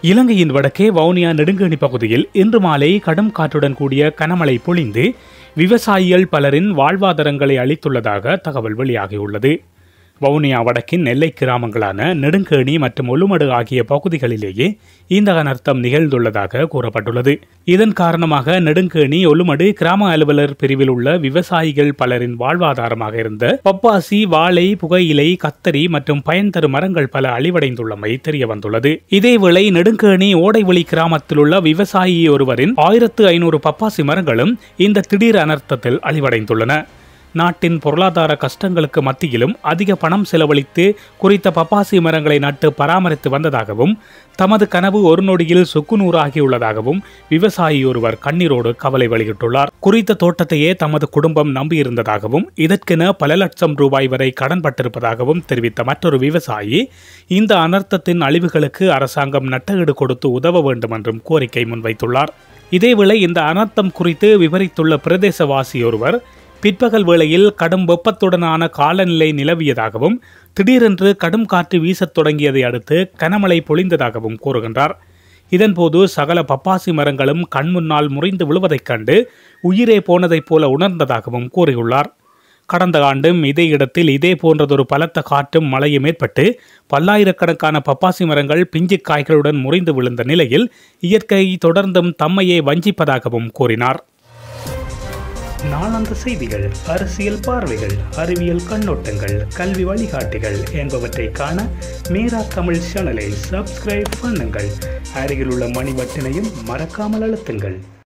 இலங்கையின் வடக்கே வவுனியா நெடுங்கணி பகுதியில் இன்று மாலை கடும் காற்றுடன் கூடிய கனமழை பொழிந்து விவசாயிகள் பலரின் வாழ்வாதாரங்களை அளித்துள்ளதாக தகவல் வெளியாகியுள்ளது வவுனியா வடக்கின் நெல்லை கிராமங்களான நெடுங்கேணி மற்றும் ஒலுமடு ஆகிய பகுதிகளிலேயே இந்த அனர்த்தம் நிகழ்ந்துள்ளதாக கூறப்பட்டுள்ளது இதன் காரணமாக நெடுங்கேணி ஒலுமடு கிராம அலுவலர் பிரிவில் உள்ள விவசாயிகள் பலரின் வாழ்வாதாரமாக இருந்த பப்பாசி வாழை புகையிலை கத்தரி மற்றும் பயன் தரும் மரங்கள் பல அழிவடைந்துள்ளமை தெரிய வந்துள்ளது இதேவேளை நெடுங்கேணி ஓடைவெளி கிராமத்தில் உள்ள விவசாயி ஒருவரின் ஆயிரத்து ஐநூறு பப்பாசி மரங்களும் இந்த திடீர் அனர்த்தத்தில் அழிவடைந்துள்ளன நாட்டின் பொருளாதார கஷ்டங்களுக்கு மத்தியிலும் அதிக பணம் செலவழித்து குறித்த பப்பாசி மரங்களை நட்டு பராமரித்து வந்ததாகவும் தமது கனவு ஒரு நொடியில் சுக்குநூறாகியுள்ளதாகவும் விவசாயி ஒருவர் கண்ணீரோடு கவலை வெளியிட்டுள்ளார் குறித்த தோட்டத்தையே தமது குடும்பம் நம்பியிருந்ததாகவும் இதற்கென பல லட்சம் ரூபாய் வரை கடன்பட்டிருப்பதாகவும் தெரிவித்த மற்றொரு விவசாயி இந்த அனர்த்தத்தின் அழிவுகளுக்கு அரசாங்கம் நட்டஈடு கொடுத்து உதவ வேண்டும் என்றும் கோரிக்கை முன்வைத்துள்ளார் இதேவேளை இந்த அனர்த்தம் குறித்து விவரித்துள்ள பிரதேசவாசி ஒருவர் பிற்பகல் வேளையில் கடும் வெப்பத்துடனான காலநிலை நிலவியதாகவும் திடீரென்று கடும் காற்று வீசத் தொடங்கியதை அடுத்து கனமழை பொழிந்ததாகவும் கூறுகின்றார் இதன்போது சகல பப்பாசி மரங்களும் கண்முன்னால் முறிந்து விழுவதைக் கண்டு உயிரே போனதைப் போல உணர்ந்ததாகவும் கூறியுள்ளார் கடந்த ஆண்டும் இதே இடத்தில் இதே போன்றதொரு பலத்த காற்றும் மழையும் ஏற்பட்டு பல்லாயிரக்கணக்கான பப்பாசி மரங்கள் பிஞ்சு காய்களுடன் முறிந்து விழுந்த நிலையில் இயற்கை தொடர்ந்தும் தம்மையே வஞ்சிப்பதாகவும் கூறினார் நாளாந்த செய்திகள் அரசியல் பார்வைகள் அறிவியல் கண்ணோட்டங்கள் கல்வி வழிகாட்டிகள் என்பவற்றை காண மீரா தமிழ் சேனலை சப்ஸ்கிரைப் பண்ணுங்கள் அருகில் உள்ள மணி பட்டினையும் மறக்காமல் அழுத்துங்கள்